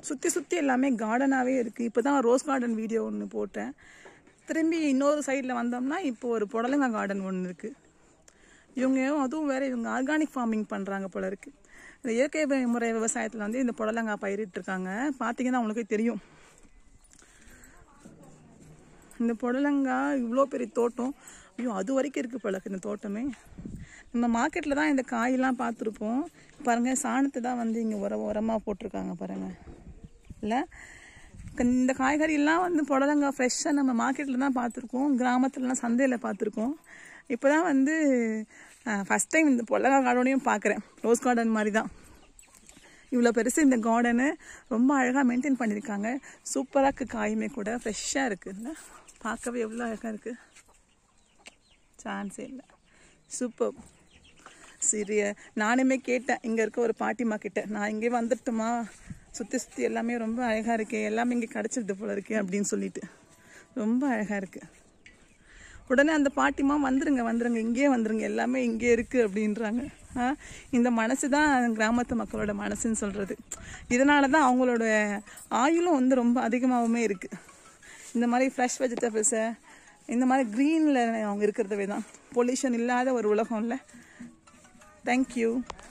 சுற்றி சுற்றி எல்லாமே கார்டனாகவே இருக்குது இப்போ தான் ரோஸ் கார்டன் வீடியோ ஒன்று போட்டேன் திரும்பி இன்னொரு சைடில் வந்தோம்னா இப்போ ஒரு புடலங்காய் கார்டன் ஒன்று இருக்குது இவங்க அதுவும் வேற இவங்க ஆர்கானிக் ஃபார்மிங் பண்ணுறாங்க போல இருக்கு இந்த இயற்கை வி- முறை விவசாயத்தில் வந்து இந்த புடலங்காய் பயிரிட்டு இருக்காங்க பார்த்தீங்கன்னா உங்களுக்கே தெரியும் இந்த புடலங்காய் இவ்வளோ பெரிய தோட்டம் ஐயோ அது வரைக்கும் இருக்குது போல இருக்கு இந்த தோட்டமே நம்ம மார்க்கெட்டில் தான் இந்த காயெல்லாம் பார்த்துருப்போம் பாருங்க சாணத்தை தான் வந்து இங்கே உர உரமாக போட்டிருக்காங்க பாருங்க இல்லை இந்த காய்கறியெல்லாம் வந்து புடலங்காய் ஃப்ரெஷ்ஷாக நம்ம மார்க்கெட்டில் தான் பார்த்துருக்கோம் கிராமத்துலலாம் சந்தையில் பார்த்துருக்கோம் இப்போ தான் வந்து ஃபஸ்ட் டைம் இந்த புடலங்காய் கார்டனையும் பார்க்குறேன் ரோஸ் கார்டன் மாதிரி தான் இவ்வளோ பெருசு இந்த கார்டனு ரொம்ப அழகாக மெயின்டைன் பண்ணியிருக்காங்க சூப்பராக இருக்குது காயுமே கூட ஃப்ரெஷ்ஷாக இருக்குல்ல பார்க்கவே எவ்வளோ அழகாக இருக்குது சான்ஸே இல்லை சூப்பர் சரி நானுமே கேட்டேன் இங்கே இருக்க ஒரு பாட்டிமா கிட்ட நான் இங்கே வந்துட்டுமா சுற்றி சுற்றி எல்லாமே ரொம்ப அழகாக இருக்கே எல்லாமே இங்கே கிடச்சிருது போல இருக்கே அப்படின்னு சொல்லிட்டு ரொம்ப அழகாக இருக்குது உடனே அந்த பாட்டிமா வந்துருங்க வந்துருங்க இங்கேயே வந்துருங்க எல்லாமே இங்கே இருக்குது அப்படின்றாங்க ஆ, இந்த மனசு தான் கிராமத்து மக்களோட மனசுன்னு சொல்கிறது இதனால தான் அவங்களோட ஆயுளும் வந்து ரொம்ப அதிகமாகவுமே இருக்குது இந்த மாதிரி ஃப்ரெஷ் வெஜிடபிள்ஸை இந்த மாதிரி க்ரீனில் அவங்க இருக்கிறதவே தான் பொல்யூஷன் இல்லாத ஒரு உலகம் இல்லை தேங்க்யூ